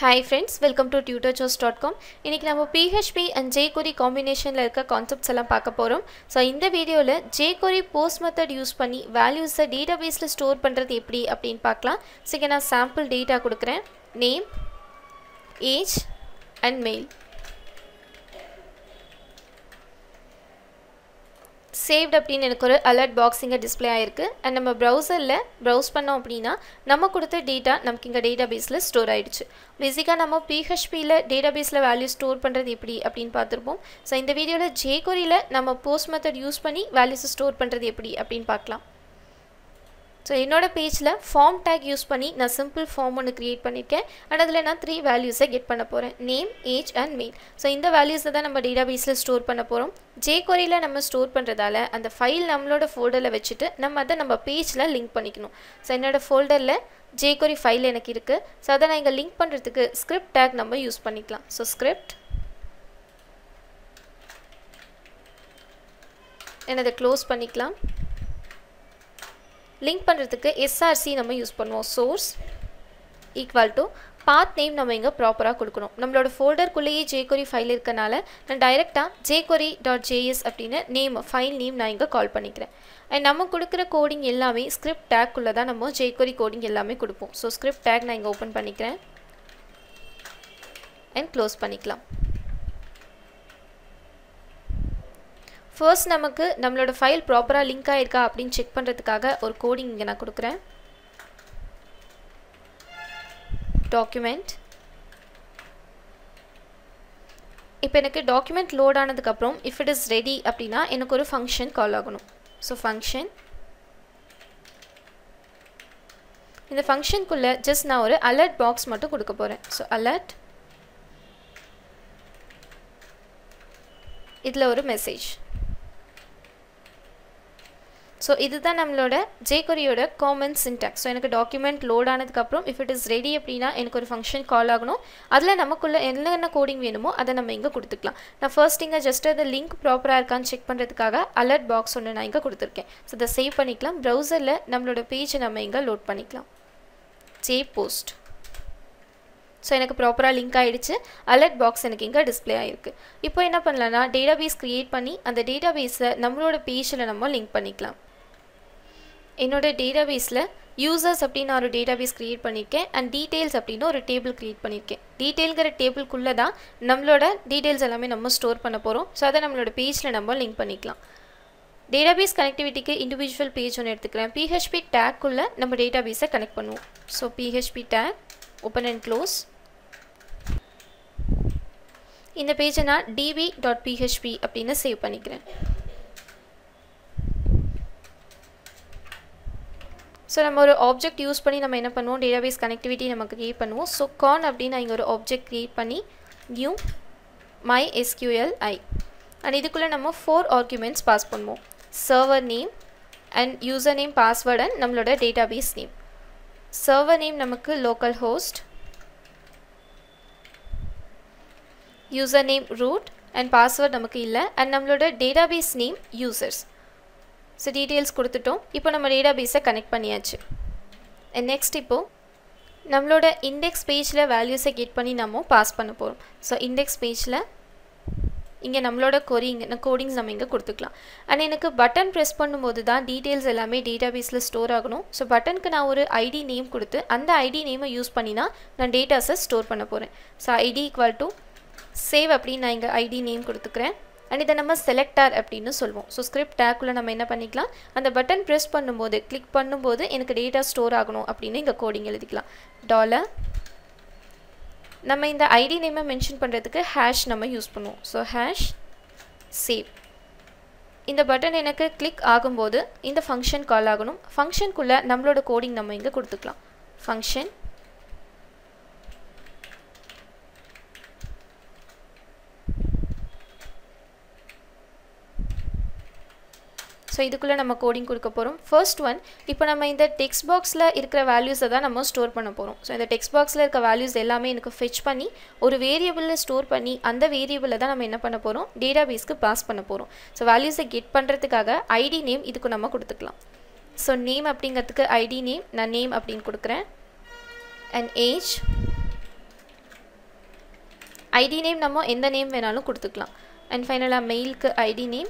Hi friends welcome to Tutor Joes dot com இன்றைக்கி நம்ம PHP and jQuery காம்பினேஷனில் இருக்க கான்செப்ட்ஸ் எல்லாம் பார்க்க போகிறோம் ஸோ இந்த வீடியோவில் ஜேகொரி போஸ்ட் மெத்தட் யூஸ் பண்ணி வேல்யூஸை டேட்டாபேஸில் ஸ்டோர் பண்ணுறது எப்படி அப்படின்னு பார்க்கலாம் ஸோ இங்கே நான் சாம்பிள் டேட்டா கொடுக்குறேன் name age and mail saved அப்படின்னு எனக்கு ஒரு அலர்ட் பாக்ஸ் இங்கே டிஸ்பிளே ஆயிருக்கு அண்ட் நம்ம ப்ரௌசரில் ப்ரௌஸ் பண்ணோம் அப்படின்னா நம்ம கொடுத்த டேட்டா நமக்கு இங்கே டேட்டா பேஸில் ஸ்டோர் ஆகிடுச்சு பேசிக்காக நம்ம பிஹெச்பியில் டேட்டா பேஸில் வேல்யூ ஸ்டோர் பண்ணுறது எப்படி அப்படின்னு பார்த்துருப்போம் ஸோ இந்த வீடியோவில் ஜேகொரியில் நம்ம போஸ்ட் மெத்தட் யூஸ் பண்ணி வேல்யூஸை ஸ்டோர் பண்ணுறது எப்படி அப்படின்னு பார்க்கலாம் ஸோ என்னோட பேஜில் ஃபார்ம் டேக் யூஸ் பண்ணி நான் சிம்பிள் ஃபார்ம் ஒன்று க்ரியேட் பண்ணியிருக்கேன் அண்ட் அதில் நான் த்ரீ வேல்யூஸை கெட் பண்ண போகிறேன் name age and mail so இந்த வேல்யூஸை தான் நம்ம டேட்டா பேஸில் ஸ்டோர் பண்ண போகிறோம் ஜே கொரியில் நம்ம ஸ்டோர் பண்ணுறதால அந்த ஃபைல் நம்மளோட ஃபோல்டரில் வச்சுட்டு நம்ம அதை நம்ம பேஜில் லிங்க் பண்ணிக்கணும் ஸோ என்னோடய ஃபோல்டரில் ஜேகொரி ஃபைல் எனக்கு இருக்குது ஸோ அதை நான் இங்கே லிங்க் பண்ணுறதுக்கு ஸ்கிரிப்ட் டேக் நம்ம யூஸ் பண்ணிக்கலாம் ஸோ ஸ்கிரிப்ட் என்னதை க்ளோஸ் பண்ணிக்கலாம் லிங்க் பண்ணுறதுக்கு எஸ்ஆர்சி நம்ம யூஸ் பண்ணுவோம் source equal to path name நம்ம இங்கே ப்ராப்பராக கொடுக்கணும் நம்மளோட ஃபோல்டருக்குள்ளேயே ஜேகொரி ஃபைல் இருக்கனால நான் டைரெக்டாக ஜேகொரி டாட் ஜேஎஸ் அப்படின்னு நேம் ஃபைல் நேம் நான் இங்கே கால் பண்ணிக்கிறேன் அண்ட் நம்ம கொடுக்குற கோடிங் எல்லாமே ஸ்கிரிப்ட் டேக்குள்ளே தான் நம்ம ஜேகொரி கோடிங் எல்லாமே கொடுப்போம் ஸோ ஸ்கிரிப்ட் டேக் நான் இங்கே ஓப்பன் பண்ணிக்கிறேன் அண்ட் க்ளோஸ் பண்ணிக்கலாம் ஃபர்ஸ்ட் நமக்கு நம்மளோட ஃபைல் ப்ராப்பராக லிங்க் ஆகிருக்கா அப்படின்னு செக் பண்ணுறதுக்காக ஒரு கோடிங் இங்கே நான் கொடுக்குறேன் டாக்குமெண்ட் இப்போ எனக்கு டாக்குமெண்ட் லோட் ஆனதுக்கப்புறம் இஃப் இட் இஸ் ரெடி அப்படின்னா எனக்கு ஒரு ஃபங்க்ஷன் கால் ஆகணும் ஸோ ஃபங்க்ஷன் இந்த ஃபங்க்ஷனுக்குள்ளே ஜஸ்ட் நான் ஒரு அலர்ட் பாக்ஸ் மட்டும் கொடுக்க போகிறேன் ஸோ அலர்ட் இதில் ஒரு மெசேஜ் ஸோ இதுதான் நம்மளோட ஜேகொரியோட காமன் சின்டாக்ஸ் ஸோ எனக்கு டாக்குமெண்ட் லோட் ஆனதுக்கப்புறம் இஃப் இட் இஸ் ரெடி அப்படின்னா எனக்கு ஒரு ஃபங்க்ஷன் கால் ஆகணும் அதில் நமக்குள்ளே என்னென்ன கோடிங் வேணுமோ அதை நம்ம இங்கே கொடுத்துக்கலாம் நான் ஃபர்ஸ்ட் இங்கே ஜஸ்ட் அந்த லிங்க் ப்ராப்பராக இருக்கான்னு செக் பண்ணுறதுக்காக அலர்ட் பாக்ஸ் ஒன்று நான் இங்கே கொடுத்துருக்கேன் ஸோ இதை சேவ் பண்ணிக்கலாம் ப்ரௌசரில் நம்மளோட பேஜை நம்ம இங்கே லோட் பண்ணிக்கலாம் ஜே போஸ்ட் ஸோ எனக்கு ப்ராப்பராக லிங்க் ஆகிடுச்சு அலர்ட் பாக்ஸ் எனக்கு இங்கே டிஸ்பிளே ஆகிருக்கு இப்போ என்ன பண்ணலான்னா டேட்டாபேஸ் க்ரியேட் பண்ணி அந்த டேட்டாபேஸை நம்மளோட பேஜில் நம்ம லிங்க் பண்ணிக்கலாம் என்னோட டேட்டாபேஸில் யூசர்ஸ் அப்படின்னு நான் ஒரு டேட்டாபேஸ் க்ரியேட் பண்ணியிருக்கேன் அண்ட் டீட்டெயில்ஸ் அப்படின்னு ஒரு டேபிள் க்ரியேட் பண்ணியிருக்கேன் டீட்டெயில்கிற டேபிள்குள்ளே தான் நம்மளோட டீட்டெயில்ஸ் எல்லாமே நம்ம ஸ்டோர் பண்ண போகிறோம் ஸோ அதை நம்மளோட பேஜில் நம்ம லிங்க் பண்ணிக்கலாம் டேட்டாபேஸ் கனெக்டிவிட்டிக்கு இண்டிவிஜுவல் பேஜ் ஒன்று எடுத்துக்கிறேன் பிஹெச்பி டேக்குள்ளே நம்ம டேட்டாபேஸை கனெக்ட் பண்ணுவோம் so PHP tag open and close இந்த பேஜை நான் டிபி டாட் பிஹெச்பி அப்படின்னு சேவ் பண்ணிக்கிறேன் ஸோ நம்ம ஒரு ஆப்ஜெக்ட் யூஸ் பண்ணி நம்ம என்ன பண்ணுவோம் டேட்டாபேஸ் கனெக்டிவிட்டி நமக்கு க்ரியேட் பண்ணுவோம் ஸோ கான் அப்படின்னு நான் இங்கே ஒரு ஆப்ஜெக்ட் க்ரியேட் பண்ணி new my SQL I and இதுக்குள்ளே நம்ம ஃபோர் ஆர்குமெண்ட்ஸ் பாஸ் பண்ணுவோம் server name and user name password and நம்மளோட டேட்டாபேஸ் நேம் சர்வர் நேம் நமக்கு local host user name root and password நமக்கு இல்லை அண்ட் நம்மளோட database name users so details கொடுத்துட்டோம் இப்போ நம்ம டேட்டாபேஸை கனெக்ட் பண்ணியாச்சு அண்ட் நெக்ஸ்ட் இப்போது நம்மளோட இண்டெக்ஸ் பேஜில் வேல்யூஸை கெட் பண்ணி நம்ம பாஸ் பண்ண போகிறோம் ஸோ இண்டெக்ஸ் பேஜில் இங்கே நம்மளோட கொரிங் கோடிங்ஸ் நம்ம இங்கே கொடுத்துக்கலாம் அண்ட் எனக்கு பட்டன் ப்ரெஸ் பண்ணும்போது தான் டீட்டெயில்ஸ் எல்லாமே டேட்டாபேஸில் ஸ்டோர் ஆகணும் ஸோ பட்டனுக்கு நான் ஒரு ஐடி நேம் கொடுத்து அந்த ஐடி நேமை யூஸ் பண்ணி தான் நான் டேட்டாஸை ஸ்டோர் பண்ண போகிறேன் so ID equal to save அப்படின்னு நான் இங்கே ஐடி நேம் கொடுத்துக்கிறேன் அண்ட் இதை நம்ம செலக்டார் அப்படின்னு சொல்லுவோம் ஸோ ஸ்கிரிப்ட் டேக்குள்ளே நம்ம என்ன பண்ணிக்கலாம் அந்த பட்டன் ப்ரெஸ் பண்ணும்போது கிளிக் பண்ணும்போது எனக்கு டேட்டா ஸ்டோர் ஆகணும் அப்படின்னு இங்கே கோடிங் எழுதிக்கலாம் டாலர் நம்ம இந்த ஐடி நேமை மென்ஷன் பண்ணுறதுக்கு ஹேஷ் நம்ம யூஸ் பண்ணுவோம் ஸோ ஹேஷ் சேவ் இந்த பட்டன் எனக்கு கிளிக் ஆகும்போது இந்த ஃபங்க்ஷன் கால் ஆகணும் ஃபங்க்ஷனுக்குள்ளே நம்மளோட கோடிங் நம்ம இங்கே கொடுத்துக்கலாம் ஃபங்க்ஷன் ஸோ இதுக்குள்ளே நம்ம கோடிங் கொடுக்க போகிறோம் ஃபர்ஸ்ட் ஒன் இப்போ நம்ம இந்த டெக்ஸ்ட் பாக்ஸில் இருக்கிற வேல்யூஸை தான் நம்ம ஸ்டோர் பண்ண போகிறோம் ஸோ இந்த டெக்ஸ்ட் பாக்ஸில் இருக்க வேல்யூஸ் எல்லாமே எனக்கு ஃபெச் பண்ணி ஒரு வேரியபிளில் ஸ்டோர் பண்ணி அந்த வேரியபிளில் தான் நம்ம என்ன பண்ண போகிறோம் டேட்டா பேஸ்க்கு பாஸ் பண்ண போகிறோம் ஸோ வேல்யூஸை கெட் பண்ணுறதுக்காக ஐடி நேம் இதுக்கு நம்ம கொடுத்துக்கலாம் ஸோ நேம் அப்படிங்கிறதுக்கு ஐடி நேம் நான் நேம் அப்படின்னு கொடுக்குறேன் அண்ட் ஏஜ் ஐடி நேம் நம்ம எந்த நேம் வேணாலும் கொடுத்துக்கலாம் அண்ட் ஃபைனலாக மெயிலுக்கு ஐடி நேம்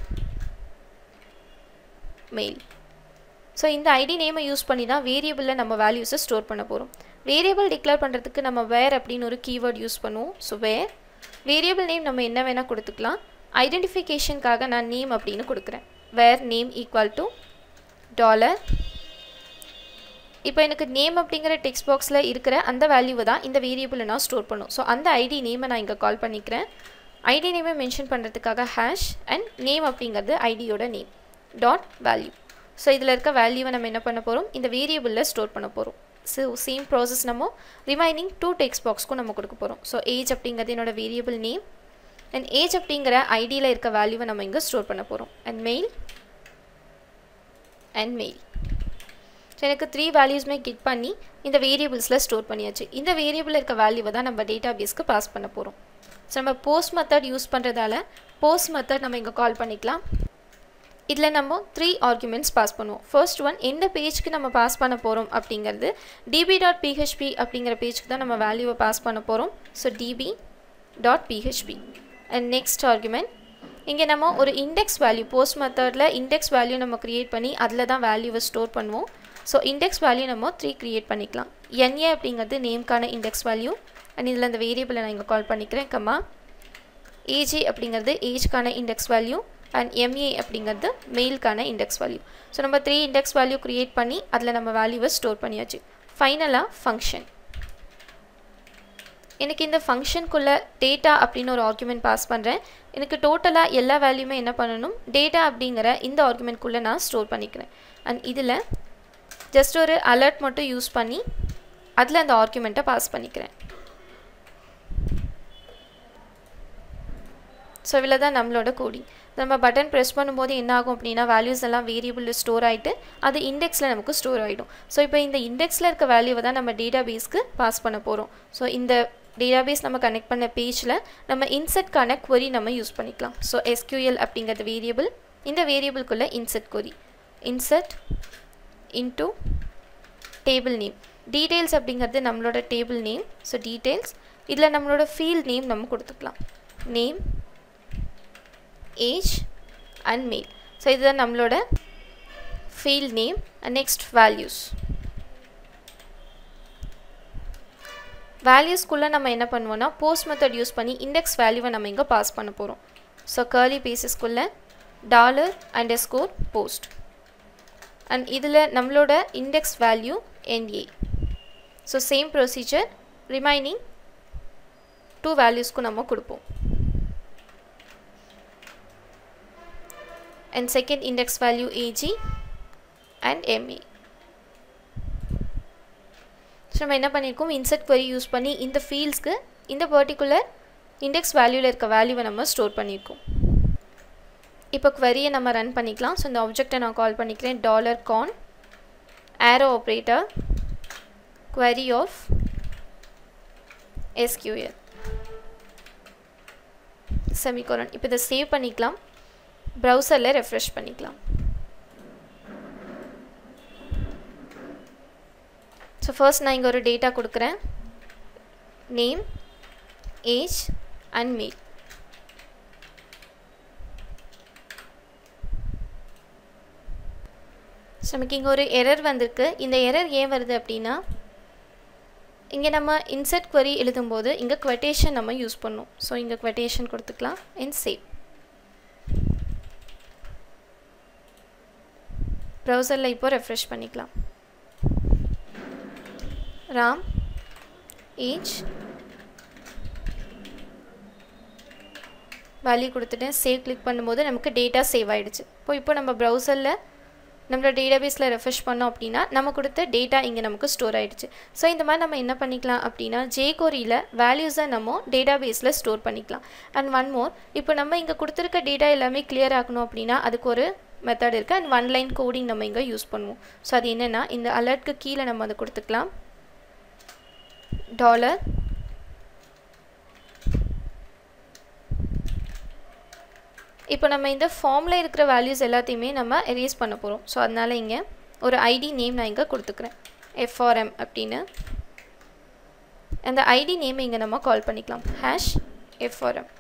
மெயில் ஸோ இந்த ஐடி நேமை யூஸ் பண்ணி தான் வேரியபிளில் நம்ம வேல்யூஸை ஸ்டோர் பண்ண போகிறோம் வேரியபிள் டிக்ளேர் பண்ணுறதுக்கு நம்ம வேர் அப்படின்னு ஒரு கீவேர்ட் யூஸ் பண்ணுவோம் ஸோ வேர் வேரியபிள் நேம் நம்ம என்ன வேணால் கொடுத்துக்கலாம் ஐடென்டிஃபிகேஷனுக்காக நான் நேம் அப்படின்னு கொடுக்குறேன் where name equal to dollar இப்போ எனக்கு நேம் அப்படிங்கிற டெக்ஸ்ட் பாக்ஸில் இருக்கிற அந்த வேல்யூவை தான் இந்த வேரியபிளை நான் ஸ்டோர் பண்ணும் ஸோ அந்த ஐடி நேமை நான் இங்கே கால் பண்ணிக்கிறேன் ஐடி நேமை மென்ஷன் பண்ணுறதுக்காக ஹேஷ் அண்ட் நேம் அப்படிங்கிறது ஐடியோட நேம் டாட் வேல்யூ ஸோ இதில் இருக்க வேல்யூவை நம்ம என்ன பண்ண போகிறோம் இந்த வேரியபிளில் ஸ்டோர் பண்ண போகிறோம் ஸோ சேம் ப்ராசஸ் நம்ம ரிமைனிங் டூ டெக்ஸ்ட் பாக்ஸ்க்கும் நம்ம கொடுக்க போகிறோம் ஸோ ஏஜ் அப்படிங்கிறது என்னோட வேரியபிள் நேம் அண்ட் ஏஜ் அப்படிங்கிற ஐடியில் இருக்க வேல்யூவை நம்ம இங்கே ஸ்டோர் பண்ண போகிறோம் and mail and mail so எனக்கு த்ரீ வேல்யூஸ்மே கிட் பண்ணி இந்த வேரியபிள்ஸில் ஸ்டோர் பண்ணியாச்சு இந்த வேரியபிளில் இருக்க வேல்யூவை தான் நம்ம டேட்டா பேஸ்க்கு பாஸ் பண்ண போகிறோம் ஸோ நம்ம போஸ்ட் மெத்தட் யூஸ் பண்ணுறதால போஸ்ட் மெத்தட் நம்ம இங்கே கால் பண்ணிக்கலாம் இதில் நம்ம த்ரீ ஆர்குமெண்ட்ஸ் பாஸ் பண்ணுவோம் ஃபர்ஸ்ட் ஒன் எந்த பேஜ்க்கு நம்ம பாஸ் பண்ண போகிறோம் அப்படிங்கிறது டிபி டாட் பிஹெச்பி அப்படிங்கிற பேஜ்க்கு தான் நம்ம வேல்யூவை பாஸ் பண்ண போகிறோம் so DB dot PHP and next argument இங்கே நம்ம ஒரு இண்டெக்ஸ் வேல்யூ போஸ்ட் மெத்தடில் இண்டெக்ஸ் வேல்யூ நம்ம க்ரியேட் பண்ணி அதில் தான் வேல்யூவை ஸ்டோர் பண்ணுவோம் ஸோ இண்டெக்ஸ் வேல்யூ நம்ம த்ரீ க்ரியேட் பண்ணிக்கலாம் என்ஏ அப்படிங்கிறது நேம்க்கான இண்டெக்ஸ் வேல்யூ அண்ட் இதில் அந்த வேரியபிளை நான் இங்கே கால் பண்ணிக்கிறேன் கம்மா ஏஜி அப்படிங்கிறது ஏஜ்க்கான இண்டெக்ஸ் வேல்யூ அண்ட் எம்ஏ அப்படிங்கிறது மெயிலுக்கான இண்டெக்ஸ் வேல்யூ ஸோ நம்ம த்ரீ இண்டெக்ஸ் வேல்யூ க்ரியேட் பண்ணி அதில் நம்ம வேல்யூவை ஸ்டோர் பண்ணியாச்சு ஃபைனலாக ஃபங்க்ஷன் எனக்கு இந்த ஃபங்க்ஷனுக்குள்ளே டேட்டா அப்படின்னு ஒரு ஆர்குமெண்ட் பாஸ் பண்ணுறேன் எனக்கு டோட்டலாக எல்லா வேல்யூமே என்ன பண்ணணும் டேட்டா அப்படிங்கிற இந்த ஆர்குமெண்ட்குள்ளே நான் ஸ்டோர் பண்ணிக்கிறேன் அண்ட் இதில் ஜஸ்ட் ஒரு அலர்ட் மட்டும் யூஸ் பண்ணி அதில் அந்த ஆர்குமெண்ட்டை பாஸ் பண்ணிக்கிறேன் ஸோ இவ்வளோ தான் நம்மளோட கோடிங் நம்ம பட்டன் ப்ரெஸ் பண்ணும்போது என்ன ஆகும் அப்படின்னா வேல்யூஸ் எல்லாம் வேரியபிளில் ஸ்டோர் ஆகிட்டு அது இண்டெக்ஸில் நமக்கு ஸ்டோர் ஆகிடும் ஸோ இப்போ இந்த இண்டெக்ஸில் இருக்க வேல்யூவை தான் நம்ம டேட்டா பேஸ்க்கு பாஸ் பண்ண போகிறோம் ஸோ இந்த டேட்டாபேஸ் நம்ம கனெக்ட் பண்ண பேஜில் நம்ம இன்செட்கான query நம்ம யூஸ் பண்ணிக்கலாம் ஸோ SQL அப்படிங்கிறது வேரியபிள் இந்த வேரியபிள்குள்ளே insert query insert into table name details அப்படிங்கிறது நம்மளோட டேபிள் நேம் ஸோ டீட்டெயில்ஸ் இதில் நம்மளோட ஃபீல்ட் நேம் நம்ம கொடுத்துக்கலாம் name age and mail so இதுதான் நம்மளோட field name and next values வேல்யூஸ்க்குள்ளே நம்ம என்ன பண்ணுவோம்னா போஸ்ட் மெத்தட் யூஸ் பண்ணி இண்டெக்ஸ் வேல்யூவை நம்ம இங்கே பாஸ் பண்ண போகிறோம் ஸோ கர்லி பேசிஸ்க்குள்ளே dollar underscore post and இதில் நம்மளோட index value NA so same procedure remaining two வேல்யூஸ்க்கும் நம்ம கொடுப்போம் and second index value AG and MA. So நம்ம என்ன பண்ணியிருக்கோம் இன்செட் query யூஸ் பண்ணி இந்த ஃபீல்ட்ஸ்க்கு இந்த பர்டிகுலர் இண்டெக்ஸ் வேல்யூவில் இருக்க வேல்யூவை நம்ம ஸ்டோர் பண்ணியிருக்கோம் இப்போ query-யை நம்ம ரன் பண்ணிக்கலாம் ஸோ இந்த ஆப்ஜெக்டை நான் கால் பண்ணிக்கிறேன் dollar con arrow operator query of SQL semicolon இப்போ இதை சேவ் பண்ணிக்கலாம் ப்ரௌசரில் ரெஃப்ரெஷ் பண்ணிக்கலாம் ஸோ ஃபர்ஸ்ட் நான் இங்கே ஒரு டேட்டா கொடுக்குறேன் name age and mail so நமக்கு இங்கே ஒரு எரர் வந்திருக்கு இந்த எரர் ஏன் வருது அப்படின்னா இங்கே நம்ம இன்செட் query எழுதும்போது இங்கே quotation நம்ம யூஸ் பண்ணோம் ஸோ இங்கே quotation கொடுத்துக்கலாம் அண்ட் சேவ் ப்ரௌசரில் இப்போ ரெஃப்ரெஷ் பண்ணிக்கலாம் ராம் ஏஜ் வேல்யூ கொடுத்துட்டேன் சேவ் கிளிக் பண்ணும்போது நமக்கு டேட்டா சேவ் ஆகிடுச்சு இப்போ இப்போ நம்ம ப்ரௌசரில் நம்மளோட டேட்டாபேஸில் ரெஃப்ரெஷ் பண்ணோம் அப்படின்னா நம்ம கொடுத்த டேட்டா இங்கே நமக்கு ஸ்டோர் ஆகிடுச்சு ஸோ இந்த மாதிரி நம்ம என்ன பண்ணிக்கலாம் அப்படின்னா ஜேகோரியில் வேல்யூஸை நம்ம டேட்டாபேஸில் ஸ்டோர் பண்ணிக்கலாம் அண்ட் ஒன் மோர் இப்போ நம்ம இங்கே கொடுத்துருக்க டேட்டா எல்லாமே கிளியர் ஆகணும் அப்படின்னா அதுக்கு ஒரு மெத்தட் இருக்குது அண்ட் ஒன் லைன் கோடிங் நம்ம இங்கே யூஸ் பண்ணுவோம் ஸோ அது என்னென்னா இந்த அலர்ட்க்கு கீழே நம்ம அதை கொடுத்துக்கலாம் டாலர் இப்போ நம்ம இந்த ஃபார்மில் இருக்கிற வேல்யூஸ் எல்லாத்தையுமே நம்ம எரேஸ் பண்ண போகிறோம் ஸோ அதனால் இங்கே ஒரு ஐடி நேம் நான் இங்கே கொடுத்துக்கிறேன் எஃப்ஆர்எம் அப்படின்னு அந்த ஐடி நேம் இங்கே நம்ம கால் பண்ணிக்கலாம் hash F for M.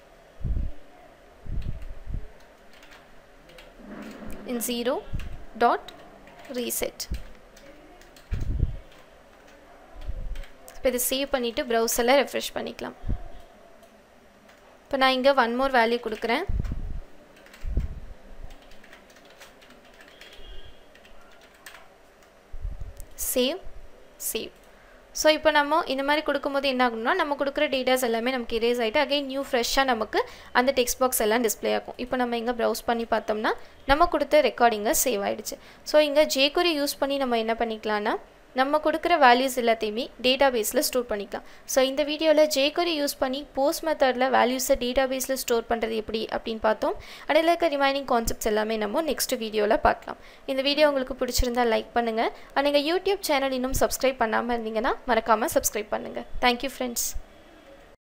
In 0 dot reset. இப்போ இதை சேவ் பண்ணிவிட்டு ப்ரௌசரில் ரெஃப்ரெஷ் பண்ணிக்கலாம் இப்போ நான் இங்கே ஒன் மோர் வேல்யூ கொடுக்குறேன் சேவ் சேவ் ஸோ இப்போ நம்ம இந்த மாதிரி கொடுக்கும்போது என்ன ஆகணும்னா நம்ம கொடுக்குற டேட்டாஸ் எல்லாமே நமக்கு இரேஸ் ஆகிட்டு அகைன் நியூ ஃப்ரெஷ்ஷாக நமக்கு அந்த டெக்ஸ்ட் பாக்ஸ் எல்லாம் டிஸ்பிளே ஆகும் இப்போ நம்ம இங்கே ப்ரௌஸ் பண்ணி பார்த்தோம்னா நம்ம கொடுத்த ரெக்கார்டிங்கை சேவ் ஆகிடுச்சு ஸோ இங்கே ஜேக்குரி யூஸ் பண்ணி நம்ம என்ன பண்ணிக்கலாம்னா நம்ம கொடுக்குற வேல்யூஸ் எல்லாத்தையுமே டேட்டா பேஸில் ஸ்டோர் பண்ணிக்கலாம் ஸோ இந்த வீடியோவில் ஜேக்கரி யூஸ் பண்ணி போஸ்ட் மெத்தடில் வேல்யூஸை டேட்டா பேஸில் ஸ்டோர் பண்ணுறது எப்படி அப்படின்னு பார்த்தோம் அதில் இருக்க ரிமைனிங் கான்செப்ட்ஸ் எல்லாமே நம்ம நெக்ஸ்ட் வீடியோவில் பார்க்கலாம் இந்த வீடியோ உங்களுக்கு பிடிச்சிருந்தா லைக் பண்ணுங்கள் நீங்கள் யூடியூப் சேனல் இன்னும் சப்ஸ்கிரைப் பண்ணாமல் இருந்தீங்கன்னா மறக்காமல் சப்ஸ்கிரைப் பண்ணுங்கள் தேங்க்யூ ஃப்ரெண்ட்ஸ்